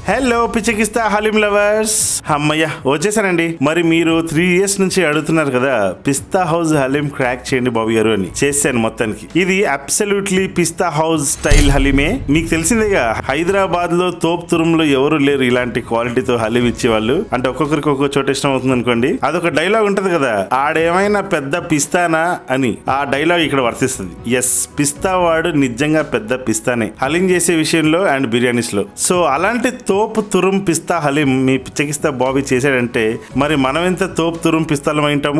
hello పిచ్చకిస్తా haleem lovers అమ్మయ్య వచ్చేసానండి మరి మీరు త్రీ ఇయర్స్ నుంచి అడుగుతున్నారు కదా పిస్తా హౌస్ హలీం క్రాక్ చేయండి బాబు గారు అని చేశాను మొత్తానికి ఇది అబ్సల్యూట్లీ పిస్తా హౌస్ స్టైల్ హలీమే మీకు తెలిసిందేగా హైదరాబాద్ లో తోప్ తురుములో ఎవరు లేరు ఇలాంటి క్వాలిటీతో హలీం ఇచ్చేవాళ్ళు అంటే ఒక్కొక్కరికి ఒక్కొక్క చోట ఇష్టం అవుతుంది అనుకోండి అదొక డైలాగ్ ఉంటది కదా ఆడేమైనా పెద్ద పిస్తానా అని ఆ డైలాగ్ ఇక్కడ వర్తిస్తుంది ఎస్ పిస్తా వాడు నిజంగా పెద్ద పిస్తానే హలీం చేసే విషయంలో అండ్ బిర్యానీస్ లో సో అలాంటి తోపు తురుం పిస్తా హలీం మీ పిచ్చకిస్తా బాబీ చేశాడంటే మరి మనం ఎంత తోపు తురుం పిస్తాలం అయింటాము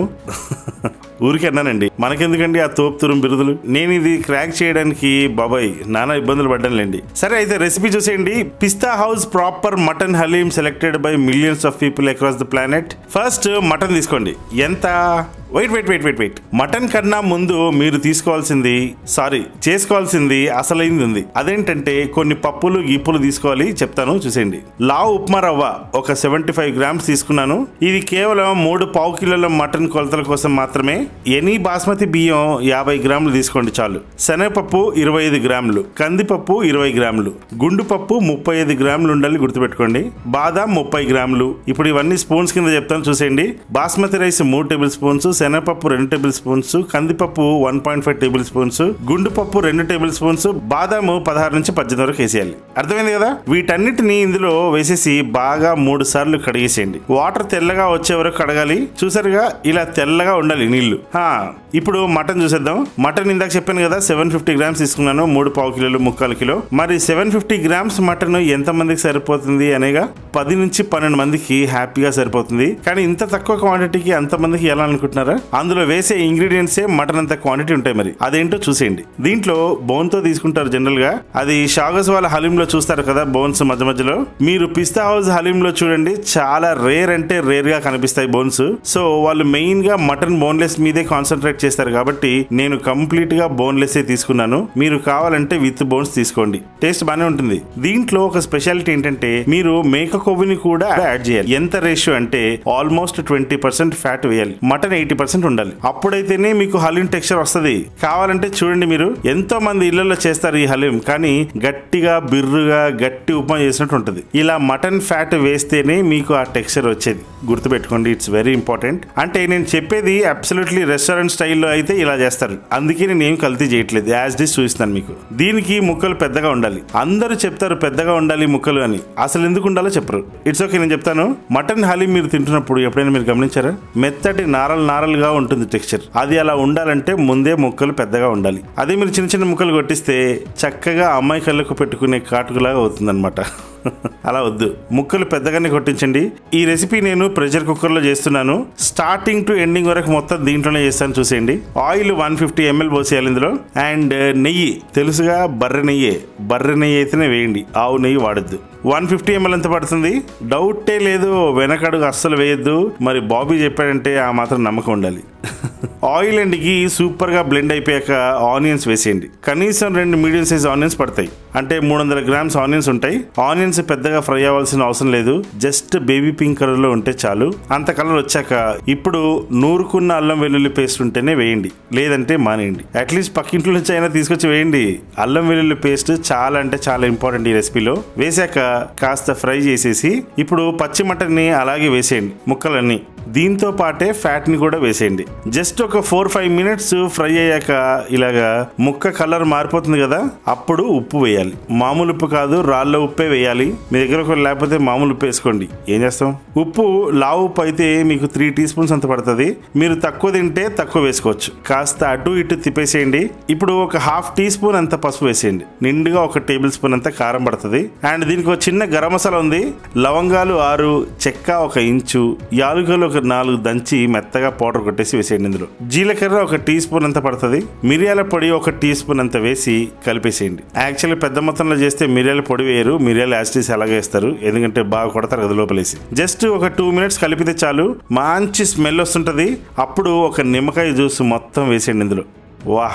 ఊరికే అన్నానండి మనకెందుకండి ఆ తోపు తురుం బిరుదులు నేను ఇది క్రాక్ చేయడానికి బాబాయ్ నానా ఇబ్బందులు పడ్డానులేండి సరే అయితే రెసిపీ చూసేయండి Pista House proper mutton haleem selected by millions of people across the planet first mutton తీసుకోండి ఎంత weight weight weight weight weight mutton కన్నా ముందు మీరు తీసుకోవాల్సింది సారీ చేసుకోవాల్సింది అసలైంది ఉంది అదేంటంటే కొన్ని పప్పులు గిప్పులు తీసుకోవాలి చెప్తాను చూసేయండి లావ్ ఉప్మా రవ్వ ఒక సెవెంటీ ఫైవ్ గ్రామ్స్ తీసుకున్నాను ఇది కేవలం మూడు పావు కిలోల మటన్ కొలతల కోసం మాత్రమే ఎనీ బాస్మతి బియ్యం యాభై గ్రాములు తీసుకోండి చాలు శనగపప్పు ఇరవై ఐదు గ్రాములు కందిపప్పు ఇరవై గ్రాములు గుండు పప్పు ముప్పై ఐదు గ్రాములు ఉండాలి గుర్తుపెట్టుకోండి బాదాం ముప్పై గ్రాములు ఇప్పుడు ఇవన్నీ స్పూన్స్ కింద చెప్తాను చూసేయండి బాస్మతి రైస్ మూడు టేబుల్ స్పూన్స్ శనగపప్పు రెండు టేబుల్ స్పూన్స్ కందిపప్పు one point five tablespoons గుండు పప్పు రెండు టేబుల్ స్పూన్స్ బాదాము పదహారు నుంచి పద్దెనిమిది వరకు వేసేయాలి అర్థమైంది కదా వీటన్నిటిని ఇందులో వేసేసి బాగా మూడు సార్లు కడిగేసేయండి వాటర్ తెల్లగా వచ్చే వరకు కడగాలి చూసారుగా ఇలా తెల్లగా ఉండాలి నీళ్లు హా, ఇప్పుడు మటన్ చూసేద్దాం మటన్ ఇందాక చెప్పాను కదా సెవెన్ ఫిఫ్టీ గ్రామ్స్ తీసుకున్నాను మూడు పావు కిలోలు ముక్కాలు కిలో మరి సెవెన్ ఫిఫ్టీ గ్రామ్స్ మటన్ ఎంత మందికి సరిపోతుంది అనేగా పది నుంచి పన్నెండు మందికి హ్యాపీగా సరిపోతుంది కానీ ఇంత తక్కువ క్వాంటిటీకి అంత మందికి ఎలా అనుకుంటున్నారా అందులో వేసే ఇంగ్రీడియంట్సే మటన్ అంత క్వాంటిటీ ఉంటాయి మరి అదేంటో చూసేయండి దీంట్లో బోన్ తో తీసుకుంటారు జనరల్ గా అది షాగస్ వాళ్ళ హలీంలో చూస్తారు కదా బోన్స్ మధ్య మధ్యలో మీరు పిస్తా హౌస్ హలీంలో చూడండి చాలా రేర్ అంటే రేర్ గా కనిపిస్తాయి బోన్స్ సో వాళ్ళు మెయిన్ గా మటన్ బోన్లెస్ మీదే కాన్సన్ట్రేట్ చేస్తారు కాబట్టి నేను కంప్లీట్ గా బోన్లెస్ తీసుకున్నాను మీరు కావాలంటే విత్ బోన్స్ తీసుకోండి టేస్ట్ బాగానే ఉంటుంది దీంట్లో ఒక స్పెషాలిటీ ఏంటంటే మీరు మేక కొవ్వుని కూడా యాడ్ చేయాలి ఎంత రేషియో అంటే ఆల్మోస్ట్ ట్వంటీ పర్సెంట్ ఫ్యాట్ వేయాలి మటన్ ఎయిటీ పర్సెంట్ ఉండాలి అప్పుడైతేనే మీకు హలీం టెక్స్చర్ వస్తుంది కావాలంటే చూడండి మీరు ఎంతో మంది ఇళ్లలో చేస్తారు ఈ హలీం కానీ గట్టిగా బిర్రుగా గట్టి ఉప్మా చేసినట్టు ఉంటుంది ఇలా మటన్ ఫ్యాట్ వేస్తేనే మీకు ఆ టెక్స్చర్ వచ్చేది గుర్తుపెట్టుకోండి ఇట్స్ వెరీ ఇంపార్టెంట్ అంటే నేను చెప్పేది అబ్సల్యూట్లీ రెస్టారెంట్ స్టైల్లో అయితే ఇలా చేస్తారు అందుకే నేను ఏం కల్తీ చేయట్లేదు యాజ్ డిస్ చూపిస్తాను మీకు దీనికి ముక్కలు పెద్దగా ఉండాలి అందరూ చెప్తారు పెద్దగా ఉండాలి ముక్కలు అని అసలు ఎందుకు ఉండాలో చెప్పరు ఇట్స్ ఓకే నేను చెప్తాను మటన్ హలీం మీరు తింటున్నప్పుడు ఎప్పుడైనా మీరు గమనించారా మెత్తటి నారల్ నారల్గా ఉంటుంది టెక్స్చర్ అది అలా ఉండాలంటే ముందే ముక్కలు పెద్దగా ఉండాలి అదే మీరు చిన్న చిన్న ముక్కలు కొట్టిస్తే చక్కగా అమ్మాయి కళ్ళకు పెట్టుకునే కాటుకులాగా అవుతుందన్నమాట అలా వద్దు ముక్కలు పెద్దగానే కొట్టించండి ఈ రెసిపీ నేను ప్రెషర్ కుక్కర్లో చేస్తున్నాను స్టార్టింగ్ టు ఎండింగ్ వరకు మొత్తం దీంట్లోనే చేస్తాను చూసేయండి ఆయిల్ వన్ ఫిఫ్టీ ఎంఎల్ పోసేయాలి ఇందులో అండ్ నెయ్యి తెలుసుగా బర్రె నెయ్యే బర్రె నెయ్యి అయితేనే వేయండి ఆవు నెయ్యి వాడద్దు వన్ ఫిఫ్టీ ఎంఎల్ ఎంత పడుతుంది డౌటే లేదు వెనకడుగు అస్సలు వేయద్దు మరి బాబీ చెప్పాడంటే ఆ మాత్రం నమ్మకం ఉండాలి ఆయిల్ అండ్ గీ సూపర్ గా బ్లెండ్ అయిపోయాక ఆనియన్స్ వేసేయండి కనీసం రెండు మీడియం సైజ్ ఆనియన్స్ పడతాయి అంటే మూడు వందల గ్రామ్స్ ఆనియన్స్ ఉంటాయి ఆనియన్స్ పెద్దగా ఫ్రై అవ్వాల్సిన అవసరం లేదు జస్ట్ బేబీ పింక్ కలర్ లో ఉంటే చాలు అంత కలర్ వచ్చాక ఇప్పుడు నూరుకున్న అల్లం వెల్లుల్లి పేస్ట్ ఉంటేనే వేయండి లేదంటే మానేయండి అట్లీస్ట్ పక్కింట్లో నుంచి అయినా తీసుకొచ్చి వేయండి అల్లం వెల్లుల్లి పేస్ట్ చాలా అంటే చాలా ఇంపార్టెంట్ ఈ రెసిపీలో వేసాక కాస్త ఫ్రై చేసేసి ఇప్పుడు పచ్చి మటన్ని అలాగే వేసేయండి ముక్కలన్నీ దీంతో పాటే ఫ్యాట్ ని కూడా వేసేయండి జస్ట్ ఒక ఫోర్ ఫైవ్ మినిట్స్ ఫ్రై అయ్యాక ఇలాగా ముక్క కలర్ మారిపోతుంది కదా అప్పుడు ఉప్పు వేయాలి మామూలు ఉప్పు కాదు రాళ్ళ ఉప్పే వేయాలి మీ దగ్గర ఒక లేకపోతే మామూలు ఉప్పు వేసుకోండి ఏం చేస్తాం ఉప్పు లావు ఉప్పు అయితే మీకు త్రీ టీ స్పూన్స్ అంత పడుతుంది మీరు తక్కువ తింటే తక్కువ వేసుకోవచ్చు కాస్త అటు ఇటు తిప్పేసేయండి ఇప్పుడు ఒక హాఫ్ టీ స్పూన్ అంత పసుపు వేసేయండి నిండుగా ఒక టేబుల్ స్పూన్ అంత కారం పడుతుంది అండ్ దీనికి ఒక చిన్న గరం మసాలా ఉంది లవంగాలు ఆరు చెక్క ఒక ఇంచు యాలుకలు ఒక నాలుగు దంచి మెత్తగా పౌడర్ కొట్టేసి వేసేయండి ఇందులో జీలకర్ర ఒక టీ స్పూన్ అంత పడుతుంది మిరియాల పొడి ఒక టీ స్పూన్ అంత వేసి కలిపేసేయండి యాక్చువల్లీ పెద్ద మొత్తంలో చేస్తే మిరియాల పొడి వేయరు మిరియాల యాసిటీస్ అలాగే వేస్తారు ఎందుకంటే బాగా కొడతారు కదా లోపలేసి జస్ట్ ఒక టూ మినిట్స్ కలిపితే చాలు మంచి స్మెల్ వస్తుంటది అప్పుడు ఒక నిమ్మకాయ జ్యూస్ మొత్తం వేసేయండి ఇందులో వాహ్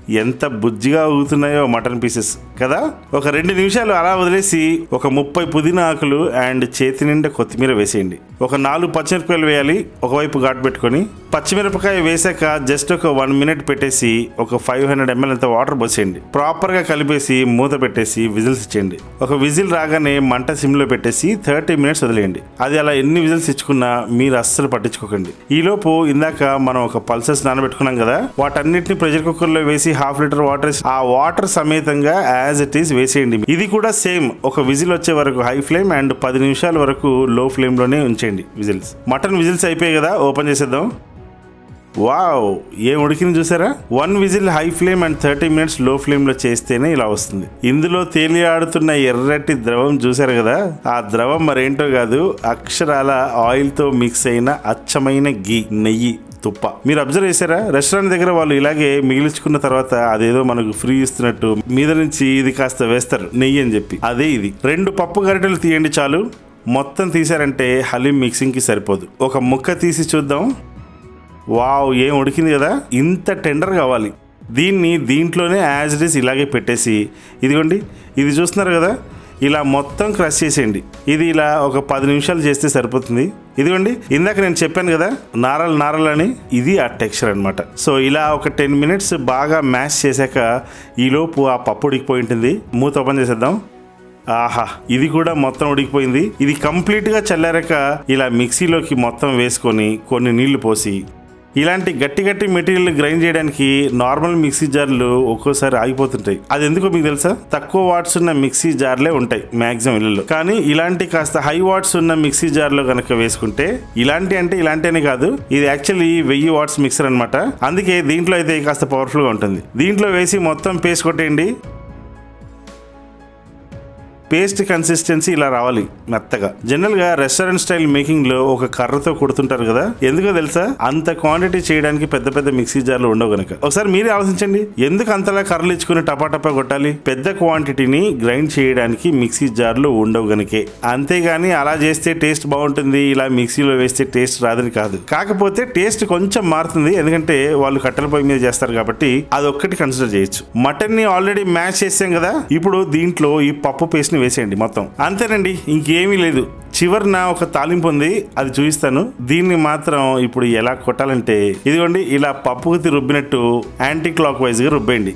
ఎంత బుజ్జిగా ఊగుతున్నాయో మటన్ పీసెస్ కదా ఒక రెండు నిమిషాలు అలా వదిలేసి ఒక ముప్పై పుదీనా ఆకులు అండ్ చేతి నిండా కొత్తిమీర వేసేయండి ఒక నాలుగు పచ్చిమిరపకాయలు వేయాలి ఒకవైపు ఘాటు పెట్టుకొని పచ్చిమిరపకాయ వేసాక జస్ట్ ఒక వన్ మినిట్ పెట్టేసి ఒక ఫైవ్ హండ్రెడ్ ఎంఎల్ అంత వాటర్ పోసేయండి ప్రాపర్ గా కలిపేసి మూత పెట్టేసి విజిల్స్ ఇచ్చేయండి ఒక విజిల్ రాగానే మంట సిమ్ లో పెట్టేసి థర్టీ మినిట్స్ వదిలేయండి అది అలా ఎన్ని విజిల్స్ ఇచ్చుకున్నా మీరు అస్సలు పట్టించుకోకండి ఈలోపు ఇందాక మనం ఒక పల్సెస్ నానబెట్టుకున్నాం కదా వాటన్నిటిని ప్రెషర్ కుక్కర్ లో వేసి హాఫ్ లీటర్ వాటర్ ఆ వాటర్ సమేతంగా యాజ్ ఇట్ ఈస్ వేసేయండి ఇది కూడా సేమ్ ఒక విజిల్ వచ్చే వరకు హై ఫ్లేమ్ అండ్ పది నిమిషాల వరకు లో ఫ్లేమ్ లోనే ఉంచేయండి విజిల్స్ మటన్ విజిల్స్ అయిపోయాయి కదా ఓపెన్ చేసేద్దాం వావ్ ఏం ఉడికింది చూసారా one whistle high flame and thirty minutes low flame లో చేస్తేనే ఇలా వస్తుంది ఇందులో తేలియాడుతున్న ఎర్రటి ద్రవం చూసారు కదా ఆ ద్రవం మరేంటో కాదు అక్షరాల ఆయిల్ తో మిక్స్ అయిన అచ్చమైన గీ నెయ్యి తుప్ప మీరు అబ్జర్వ్ చేశారా రెస్టారెంట్ దగ్గర వాళ్ళు ఇలాగే మిగిల్చుకున్న తర్వాత అదేదో మనకు ఫ్రీ ఇస్తున్నట్టు మీద నుంచి ఇది కాస్త వేస్తారు నెయ్యి అని చెప్పి అదే ఇది రెండు పప్పు గరిటెలు తీయండి చాలు మొత్తం తీసారంటే హలీం మిక్సింగ్ కి సరిపోదు ఒక ముక్క తీసి చూద్దాం వావ్ ఏం ఉడికింది కదా ఇంత టెండర్ కావాలి దీన్ని దీంట్లోనే యాజ్ ఇట్ ఈస్ ఇలాగే పెట్టేసి ఇదిగోండి ఇది చూస్తున్నారు కదా ఇలా మొత్తం క్రష్ చేసేయండి ఇది ఇలా ఒక పది నిమిషాలు చేస్తే సరిపోతుంది ఇదిగోండి ఇందాక నేను చెప్పాను కదా నారలు నారలు అని ఇది ఆ టెక్స్చర్ అనమాట సో ఇలా ఒక టెన్ మినిట్స్ బాగా మ్యాష్ చేశాక ఈలోపు ఆ పప్పు ఉడికిపోయి ఉంటుంది మూత ఓపెన్ చేసేద్దాం ఆహా ఇది కూడా మొత్తం ఉడికిపోయింది ఇది కంప్లీట్ గా చల్లారాక ఇలా మిక్సీలోకి మొత్తం వేసుకొని కొన్ని నీళ్లు పోసి ఇలాంటి గట్టి గట్టి మెటీరియల్ గ్రైండ్ చేయడానికి నార్మల్ మిక్సీ జార్లు ఒక్కోసారి ఆగిపోతుంటాయి అది ఎందుకో మీకు తెలుసా తక్కువ వాట్స్ ఉన్న మిక్సీ జార్లే ఉంటాయి మాక్సిమం ఇళ్ళలో కానీ ఇలాంటి కాస్త హై వాట్స్ ఉన్న మిక్సీ జార్లో కనుక వేసుకుంటే ఇలాంటి అంటే ఇలాంటినే కాదు ఇది యాక్చువల్లీ వెయ్యి వాట్స్ మిక్సర్ అనమాట అందుకే దీంట్లో అయితే కాస్త పవర్ఫుల్ గా ఉంటుంది దీంట్లో వేసి మొత్తం పేస్ట్ కొట్టేయండి పేస్ట్ కన్సిస్టెన్సీ ఇలా రావాలి మెత్తగా జనరల్ గా రెస్టారెంట్ స్టైల్ మేకింగ్ లో ఒక కర్రతో కొడుతుంటారు కదా ఎందుకో తెలుసా అంత క్వాంటిటీ చేయడానికి పెద్ద పెద్ద మిక్సీ జార్లు ఉండవు గనక ఒకసారి మీరే ఆలోచించండి ఎందుకు అంతలా కర్రలు ఇచ్చుకుని టపా టపా కొట్టాలి పెద్ద క్వాంటిటీని గ్రైండ్ చేయడానికి మిక్సీ జార్లు ఉండవు గనకే అంతేగాని అలా చేస్తే టేస్ట్ బాగుంటుంది ఇలా మిక్సీలో వేస్తే టేస్ట్ రాదని కాదు కాకపోతే టేస్ట్ కొంచెం మారుతుంది ఎందుకంటే వాళ్ళు కట్టెల పొయ్యి మీద చేస్తారు కాబట్టి అది ఒక్కటి కన్సిడర్ చేయొచ్చు మటన్ ని ఆల్రెడీ మ్యాష్ చేసాం కదా ఇప్పుడు దీంట్లో ఈ పప్పు పేస్ట్ ని వేసేయండి మొత్తం అంతేనండి ఇంకేమీ లేదు చివరిన ఒక తాలింపు ఉంది అది చూపిస్తాను దీన్ని మాత్రం ఇప్పుడు ఎలా కొట్టాలంటే ఇదిగోండి ఇలా పప్పుకి రుబ్బినట్టు యాంటీ క్లాక్ వైజ్ గా రుబ్బేయండి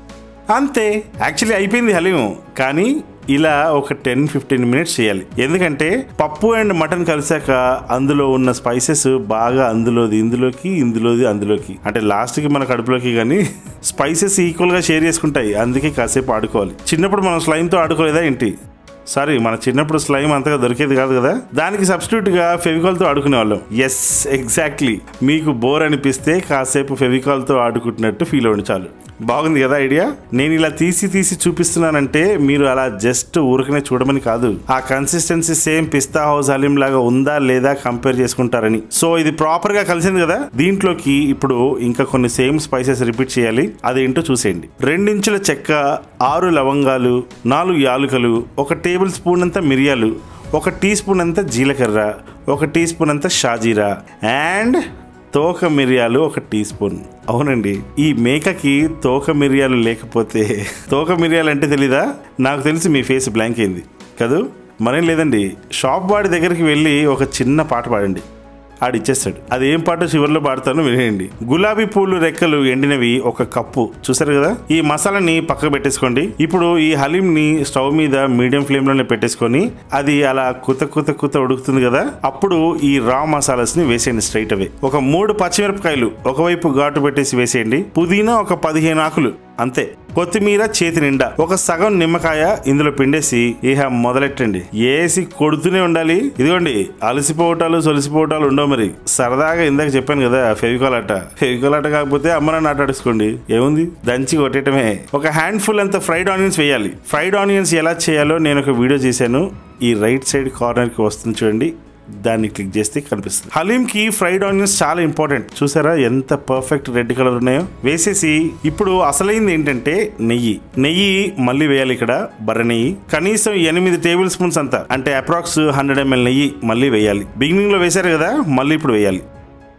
అంతే యాక్చువల్లీ అయిపోయింది హలీం కానీ ఇలా ఒక టెన్ ఫిఫ్టీన్ మినిట్స్ చేయాలి ఎందుకంటే పప్పు అండ్ మటన్ కలిసాక అందులో ఉన్న స్పైసెస్ బాగా అందులోది ఇందులోకి ఇందులోది అందులోకి అంటే లాస్ట్ కి మన కడుపులోకి కానీ స్పైసెస్ ఈక్వల్ గా షేర్ చేసుకుంటాయి అందుకే కాసేపు ఆడుకోవాలి చిన్నప్పుడు మనం స్లైమ్ తో ఆడుకోలేదా ఏంటి సారీ మన చిన్నప్పుడు స్లైమ్ అంతగా దొరికేది కాదు కదా దానికి సబ్స్టిట్యూట్ గా ఫెవికాల్ తో ఆడుకునే వాళ్ళం ఎస్ ఎగ్జాక్ట్లీ మీకు బోర్ అనిపిస్తే కాసేపు ఫెవికాల్ తో ఆడుకుంటున్నట్టు ఫీల్ అవ్వండి చాలు బాగుంది కదా ఐడియా నేను ఇలా తీసి తీసి చూపిస్తున్నానంటే మీరు అలా జస్ట్ ఊరికనే చూడమని కాదు ఆ కన్సిస్టెన్సీ సేమ్ పిస్తా హౌస్ హలీం లాగా ఉందా లేదా కంపేర్ చేసుకుంటారని సో ఇది ప్రాపర్ గా కలిసింది కదా దీంట్లోకి ఇప్పుడు ఇంకా కొన్ని సేమ్ స్పైసెస్ రిపీట్ చేయాలి అదేంటో చూసేయండి రెండించుల చెక్క ఆరు లవంగాలు నాలుగు యాలుకలు ఒక టేబుల్ స్పూన్ అంత మిరియాలు ఒక టీ స్పూన్ అంత జీలకర్ర ఒక టీ స్పూన్ అంత షాజీరా అండ్ తోక మిరియాలు ఒక టీ స్పూన్ అవునండి ఈ మేకకి తోక మిరియాలు లేకపోతే తోక మిరియాలు అంటే తెలీదా నాకు తెలిసి మీ ఫేస్ బ్లాంక్ అయింది కదూ మరేం లేదండి షాప్ వాడి దగ్గరికి వెళ్ళి ఒక చిన్న పాట పాడండి ఆడు ఇచ్చేస్తాడు అది ఏం పాట చివరిలో పాడతానో వినేయండి గులాబీ పూలు రెక్కలు ఎండినవి ఒక కప్పు చూసారు కదా ఈ మసాలాని పక్కకు పెట్టేసుకోండి ఇప్పుడు ఈ హలీం ని స్టవ్ మీద మీడియం ఫ్లేమ్ లోనే పెట్టేసుకొని అది అలా కుత కుత కుత ఉడుకుతుంది కదా అప్పుడు ఈ రా మసాలాస్ ని వేసేయండి స్ట్రైట్ అవే ఒక మూడు పచ్చిమిరపకాయలు ఒకవైపు ఘాటు పెట్టేసి వేసేయండి పుదీనా ఒక పదిహేను ఆకులు అంతే కొత్తిమీర చేతి నిండా ఒక సగం నిమ్మకాయ ఇందులో పిండేసి ఇహ మొదలెట్టండి ఏసి కొడుతూనే ఉండాలి ఇదిగోండి అలసిపోవటాలు సొలిసిపోవటాలు ఉండవు మరి సరదాగా ఇందాక చెప్పాను కదా ఫెవికాల్ ఆట ఫెవికాల్ ఆట కాకపోతే అమ్మ నాన్న ఆట ఆడేసుకోండి ఏముంది దంచి కొట్టేయటమే ఒక హ్యాండ్ ఫుల్ అంత ఫ్రైడ్ ఆనియన్స్ వేయాలి ఫ్రైడ్ ఆనియన్స్ ఎలా చేయాలో నేను ఒక వీడియో చేశాను ఈ రైట్ సైడ్ కార్నర్ కి వస్తుంది చూడండి దాన్ని క్లిక్ చేస్తే కనిపిస్తుంది హలీం కి ఫ్రైడ్ ఆనియన్స్ చాలా ఇంపార్టెంట్ చూసారా ఎంత పర్ఫెక్ట్ రెడ్ కలర్ ఉన్నాయో వేసేసి ఇప్పుడు అసలైంది ఏంటంటే నెయ్యి నెయ్యి మళ్ళీ వేయాలి ఇక్కడ బర్రె నెయ్యి కనీసం ఎనిమిది టేబుల్ స్పూన్స్ అంతా అంటే అప్రాక్స్ హండ్రెడ్ ఎంఎల్ నెయ్యి మళ్ళీ వేయాలి బిగినింగ్ లో వేశారు కదా మళ్ళీ ఇప్పుడు వేయాలి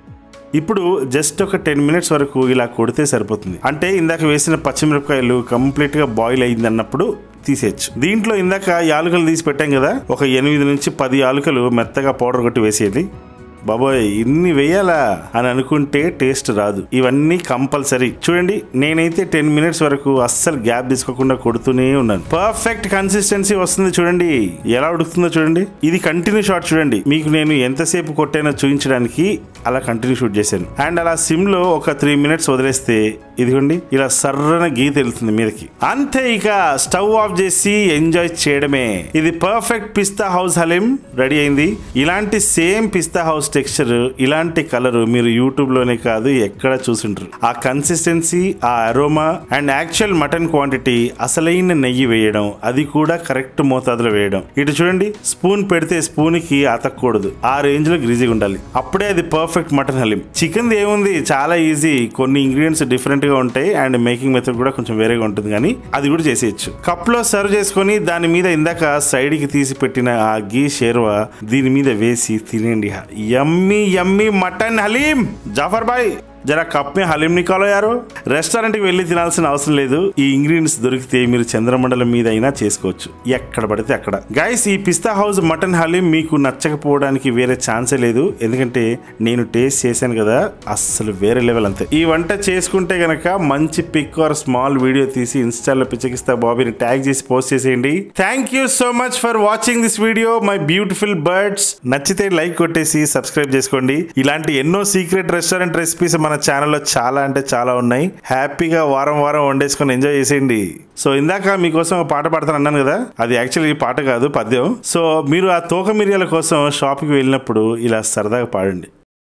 ఇప్పుడు జస్ట్ ఒక టెన్ మినిట్స్ వరకు ఇలా కొడితే సరిపోతుంది అంటే ఇందాక వేసిన పచ్చిమిరపకాయలు కంప్లీట్ గా బాయిల్ అయింది అన్నప్పుడు తీసేయచ్చు దీంట్లో ఇందాక యాలుకలు తీసి పెట్టాం కదా ఒక ఎనిమిది నుంచి పది యాలుకలు మెత్తగా పౌడర్ కొట్టి వేసేది బాబోయ్ ఇన్ని వేయాలా అని అనుకుంటే టేస్ట్ రాదు ఇవన్నీ కంపల్సరీ చూడండి నేనైతే టెన్ మినిట్స్ వరకు అస్సలు గ్యాప్ తీసుకోకుండా కొడుతూనే ఉన్నాను పర్ఫెక్ట్ కన్సిస్టెన్సీ వస్తుంది చూడండి ఎలా ఉడుకుతుందో చూడండి ఇది కంటిన్యూ షాట్ చూడండి మీకు నేను ఎంతసేపు కొట్టానో చూపించడానికి అలా కంటిన్యూ షూట్ చేశాను అండ్ అలా సిమ్ లో ఒక త్రీ మినిట్స్ వదిలేస్తే ఇదిగోండి ఇలా సర్రన గీత వెళ్తుంది మీదకి అంతే ఇక స్టవ్ ఆఫ్ చేసి ఎంజాయ్ చేయడమే ఇది పర్ఫెక్ట్ పిస్తా హౌస్ హలీం రెడీ అయింది ఇలాంటి సేమ్ పిస్తా హౌస్ టెక్స్చర్ ఇలాంటి కలర్ మీరు యూట్యూబ్ లోనే కాదు ఎక్కడ చూసింటారు ఆ కన్సిస్టెన్సీ ఆ aroma and actual mutton quantity అసలైన నెయ్యి వేయడం అది కూడా కరెక్ట్ మోతాదులో వేయడం ఇటు చూడండి స్పూన్ పెడితే స్పూన్ కి అతకూడదు ఆ రేంజ్ లో గ్రీజీగా ఉండాలి అప్పుడే అది పర్ఫెక్ట్ మటన్ హలీం చికెన్ ఏముంది చాలా ఈజీ కొన్ని ఇంగ్రీడియంట్స్ డిఫరెంట్ గా ఉంటాయి అండ్ మేకింగ్ మెథడ్ కూడా కొంచెం వేరేగా ఉంటుంది కానీ అది కూడా చేసేయచ్చు కప్ లో సర్వ్ చేసుకొని దాని మీద ఇందాక సైడ్ కి తీసి పెట్టిన ఆ గీ షేర్వా దీని మీద వేసి తినండి yummy yummy mutton haleem Jaffar bhai జరా కప్ మే హలీం నికాలో యారు రెస్టారెంట్ కి వెళ్ళి తినాల్సిన అవసరం లేదు ఈ ఇంగ్రీడియంట్స్ దొరికితే మీరు చంద్రమండలం మీద అయినా చేసుకోవచ్చు ఎక్కడ పడితే అక్కడ గైస్ ఈ పిస్తా హౌస్ మటన్ హలీం మీకు నచ్చకపోవడానికి వేరే ఛాన్సే లేదు ఎందుకంటే నేను టేస్ట్ చేశాను కదా అస్సలు వేరే లెవెల్ అంతే ఈ వంట చేసుకుంటే గనక మంచి పిక్ ఆర్ స్మాల్ వీడియో తీసి ఇన్స్టాలో పిచ్చకిస్తా బాబీని ట్యాగ్ చేసి పోస్ట్ చేసేయండి thank you so much for watching this video my beautiful birds నచ్చితే లైక్ కొట్టేసి సబ్స్క్రైబ్ చేసుకోండి ఇలాంటి ఎన్నో సీక్రెట్ రెస్టారెంట్ రెసిపీస్ మన ఛానల్లో చాలా అంటే చాలా ఉన్నాయి హ్యాపీగా వారం వారం వండేసుకొని ఎంజాయ్ చేసేయండి సో ఇందాక మీకోసం ఒక పాట పాడతాను అన్నాను కదా అది యాక్చువల్లీ పాట కాదు పద్యం సో మీరు ఆ తోక మిరియాల కోసం షాప్కి వెళ్ళినప్పుడు ఇలా సరదాగా పాడండి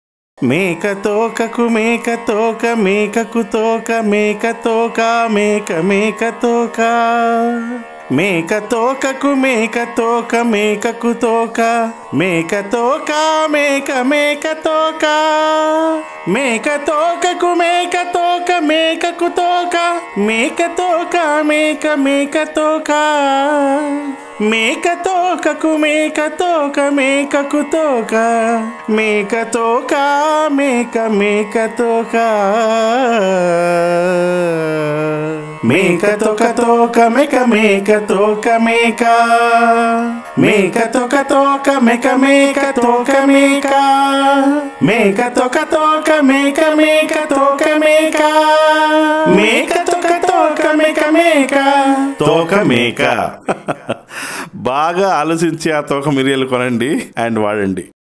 మేక తోకకు మేక తోక మేకకు తోక మేక తోక మేక మేక తోక మేక తోకకు మేక తోక మేకకు తోక మేక తోక మేక మేక తోక మేక తోకకు మేక తోక మేకకు తోక మేక తోక మేక మేక తోక మేక తోకకు మేక తోక మేకకు తోక మేక తోక మేక మేక తోక మేక తోక తోక మేక మేక తోక మేక మేక తోక తోక మేక మేక తోక మేక మేక తోక తోక మేక మేక తోక మేక మేక తోక తోక మేక మేక తోక మేక బాగా ఆలోచించి ఆ తోక మిరియాలు కొనండి అండ్ వాడండి